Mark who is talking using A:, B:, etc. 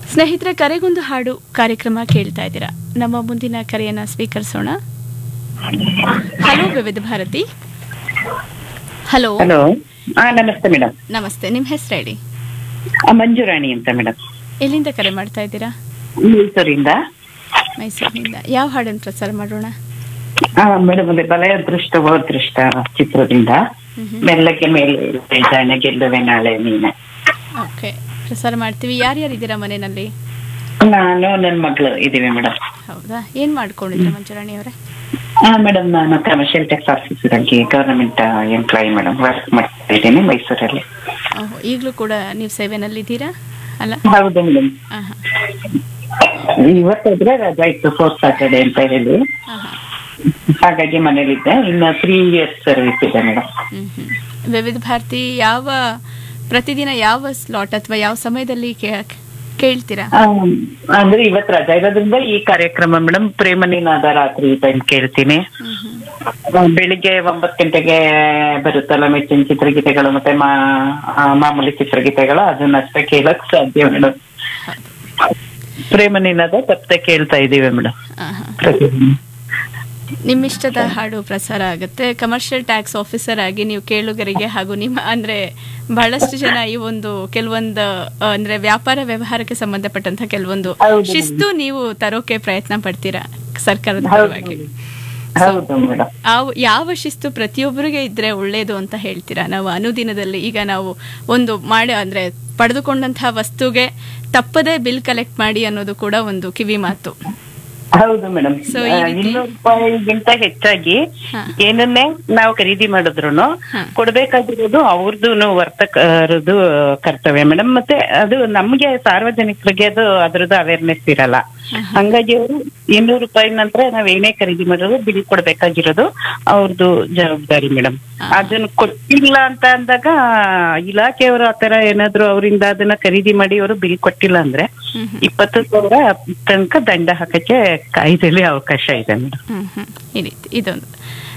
A: ಸ್ನೇಹಿತರೆ ಕರೆಗೊಂದು ಹಾಡು ಕಾರ್ಯಕ್ರಮ ಕೇಳ್ತಾ ಇದ್ದೀರಾ ನಮ್ಮ ಮುಂದಿನ ಕರೆಯನ್ನ ಸ್ವೀಕರಿಸೋಣ ಹಲೋ ವಿವಿಧ ಭಾರತಿ ಹಲೋ
B: ಹಲೋ ಹಾ ನಮಸ್ತೆ ಮೇಡಮ್
A: ನಮಸ್ತೆ ನಿಮ್ಮ ಹೆಸರು ಹೇಳಿ
B: ಮಂಜುರಾಣಿ ಅಂತ ಮೇಡಮ್
A: ಎಲ್ಲಿಂದ ಕರೆ ಮಾಡ್ತಾ ಇದ್ದೀರಾ
B: ಮೈಸೂರಿಂದ
A: ಮೈಸೂರಿನಿಂದ ಯಾವ ಹಾಡನ್ನು ಪ್ರಸಾರ ಮಾಡೋಣ
B: ಮೇಡಮ್ ಅದೇ ಬಲಯ ಅದೃಷ್ಟ ಅದೃಷ್ಟ ಚಿತ್ರದಿಂದ ಮೆಲ್ಲಕ್ಕೆ ಮೇಲೆ ಜಾಣ ಗೆಲ್ಲುವೆ ನಾಳೆ ನೀನೆ
A: ಓಕೆ ಪ್ರಸಾರ ಮಾಡ್ತೀವಿ ಯಾರ್ಯಾರಿದ್ದೀರಾ ಮನೆಯಲ್ಲಿ
B: ನಾನು ನನ್ನ ಮಗಳು ಇದೀವಿ ಮೇಡಮ್
A: ಹೌದಾ ಏನ್ ಮಾಡ್ಕೊಂಡಿದ್ದೀರಾ ಮಂಜುರಾಣಿ ಅವರೇ
B: ಹಾ ಮೇಡಮ್ ನಾನು ಕಮರ್ಷಿಯಲ್ ಟ್ಯಾಕ್ಸ್ ಆಫೀಸರ್ ಆಗಿ ಗವರ್ನಮೆಂಟ್ ಎಂಪ್ಲಾಯಿ ಮೇಡಮ್ ವರ್ಕ್ ಮಾಡ್ತಾ ಇದ್ದೀನಿ ಮೈಸೂರಲ್ಲಿ
A: ಓಹೋ ಈಗಲೂ ಕೂಡ ನೀವು ಸೇವೆನಲ್ಲಿದ್ದೀರಾ ಅಲ್ಲ
B: ಹೌದು ಮೇಡಮ್
A: ಹಾಂ ಹಾಂ
B: ಇವತ್ತಾದ್ರೆ ರಜಾ ಇತ್ತು ಫೋರ್ತ್ ಸ್ಯಾಟರ್ಡೆ ಅಂತ ಹೇಳಿ
A: ಹಾಂ ಹಾಂ
B: ಹಾಗಾಗಿ ಮನೇಲಿದ್ದೆ ಇನ್ನು ತ್ರೀ ಇಯರ್ಸ್ ಸರ್ವಿಸ್ ಇದೆ ಮೇಡಮ್
A: ಹ್ಮ್ ಹ್ಮ್. ವಿವಿಧ ಭಾರತಿ ಯಾವ ಪ್ರತಿದಿನ ಯಾವ ಸ್ಲಾಟ್ ಅಥವಾ ಯಾವ ಸಮಯದಲ್ಲಿ ಕೇ- ಕೇಳ್ತೀರಾ
B: ಆ, ಅಂದ್ರೆ ಇವತ್ ರಜಾ ಇರೋದ್ರಿಂದ ಈ ಕಾರ್ಯಕ್ರಮ ಮೇಡಮ್ ಪ್ರೇಮನಿನಾದ ರಾತ್ರಿ ಟೈಮ್ ಕೇಳ್ತೀನಿ
A: ಹ್ಮ್ ಹ್ಮ್.
B: ಆ, ಬೆಳಿಗ್ಗೆ ಒಂಬತ್ತು ಗಂಟೆಗೆ ಬರುತ್ತಲ್ಲ ಮೆಚ್ಚಿನ ಚಿತ್ರಗೀತೆಗಳು ಮತ್ತೆ ಮಾ ಆ, ಮಾಮೂಲಿ ಚಿತ್ರಗೀತೆಗಳು ಅದನ್ನಷ್ಟೇ ಕೇಳಕ್ ಸಾಧ್ಯ ಮೇಡಮ್ ಪ್ರೇಮನಿನಾದ ತಪ್ಪದೆ ಕೇಳ್ತಾ ಇದೀವಿ ಮೇಡಮ್
A: ಆ, ಹಾ.
B: ಪ್ರತಿದಿನ
A: ನಿಮ್ಮಿಷ್ಟದ ಹಾಡು ಪ್ರಸಾರ ಆಗುತ್ತೆ ಕಮರ್ಷಿಯಲ್ ಟ್ಯಾಕ್ಸ್ ಆಫೀಸರ್ ಆಗಿ ನೀವು ಕೇಳುಗರಿಗೆ ಹಾಗೂ ನಿಮ್ಮ ಅಂದ್ರೆ ಬಹಳಷ್ಟು ಜನ ಈ ಒಂದು ಕೆಲವೊಂದು ಆ, ಅಂದ್ರೆ ವ್ಯಾಪಾರ ವ್ಯವಹಾರಕ್ಕೆ ಸಂಬಂಧಪಟ್ಟಂತ ಕೆಲವೊಂದು
B: ಹೌದು.
A: ಶಿಸ್ತು ನೀವು ತರೋಕೆ ಪ್ರಯತ್ನ ಪಡ್ತೀರಾ ಸರ್ಕಾರದ
B: ಹೌದು
A: ಪರವಾಗಿ
B: ಹೌದು ಮೇಡಮ್
A: ಆ- ಯಾವ ಶಿಸ್ತು ಪ್ರತಿಯೊಬ್ಬರಿಗೆ ಇದ್ರೆ ಒಳ್ಳೇದು ಅಂತ ಹೇಳ್ತೀರಾ ನಾವು ಅನುದಿನದಲ್ಲಿ ಈಗ ನಾವು ಒಂದು ಮಾಡಿ ಅಂದ್ರೆ ಪಡೆದುಕೊಂಡಂತಹ ವಸ್ತುಗೆ ತಪ್ಪದೇ ಬಿಲ್ ಕಲೆಕ್ಟ್ ಮಾಡಿ ಅನ್ನೋದು ಕೂಡ ಒಂದು ಕಿವಿ ಮಾತು
B: ಹೌದು ಮೇಡಮ್
A: So, ಈ ರೀತಿ-
B: ಇನ್ನೂರು ರೂಪಾಯಿಗಿಂತ ಹೆಚ್ಚಾಗಿ
A: ಹಾ.
B: ಏನನ್ನೇ ನಾವು ಖರೀದಿ ಮಾಡಿದ್ರು
A: ಹಾ.
B: ಕೊಡ್ಬೇಕಾಗಿರೋದು ಅವ್ರದ್ದು ವರ್ತಕರದು ಕರ್ತವ್ಯ ಮೇಡಮ್ ಮತ್ತೆ ಅದು ನಮ್ಗೆ ಸಾರ್ವಜನಿಕರಿಗೆ ಅದು ಅದ್ರದ್ದು ಅವೇರ್ನೆಸ್ ಇರಲ್ಲ ಹಂಗಾಗಿ ಅವರು ಇನ್ನೂರು ರೂಪಾಯಿ ನಂತರ ನಾವ್ ಏನೇ ಖರೀದಿ ಮಾಡಿದ್ರು ಬಿಲ್ ಕೊಡ್ಬೇಕಾಗಿರೋದು ಅವ್ರದ್ದು ಜವಾಬ್ದಾರಿ ಮೇಡಮ್ ಅದನ್ನ ಕೊಟ್ಟಿಲ್ಲ ಅಂತ ಅಂದಾಗ ಇಲಾಖೆಯವರು ಆತರ ಏನಾದ್ರು ಅವರಿಂದ ಅದನ್ನ ಖರೀದಿ ಮಾಡಿ ಅವರು ಬಿಲ್ ಕೊಟ್ಟಿಲ್ಲ ಅಂದ್ರೆ
A: ಹ್ಮ್ ಹ್ಮ್.
B: ಇಪ್ಪತ್ತು ಸಾವಿರ ತನಕ ದಂಡ ಹಾಕಕ್ಕೆ ಕಾಯ್ದೆಯಲ್ಲಿ ಅವಕಾಶ ಇದೆ ಮೇಡಮ್
A: ಹ್ಮ್ ಹ್ಮ್ ಈ ರೀತಿ ಇದೊಂದು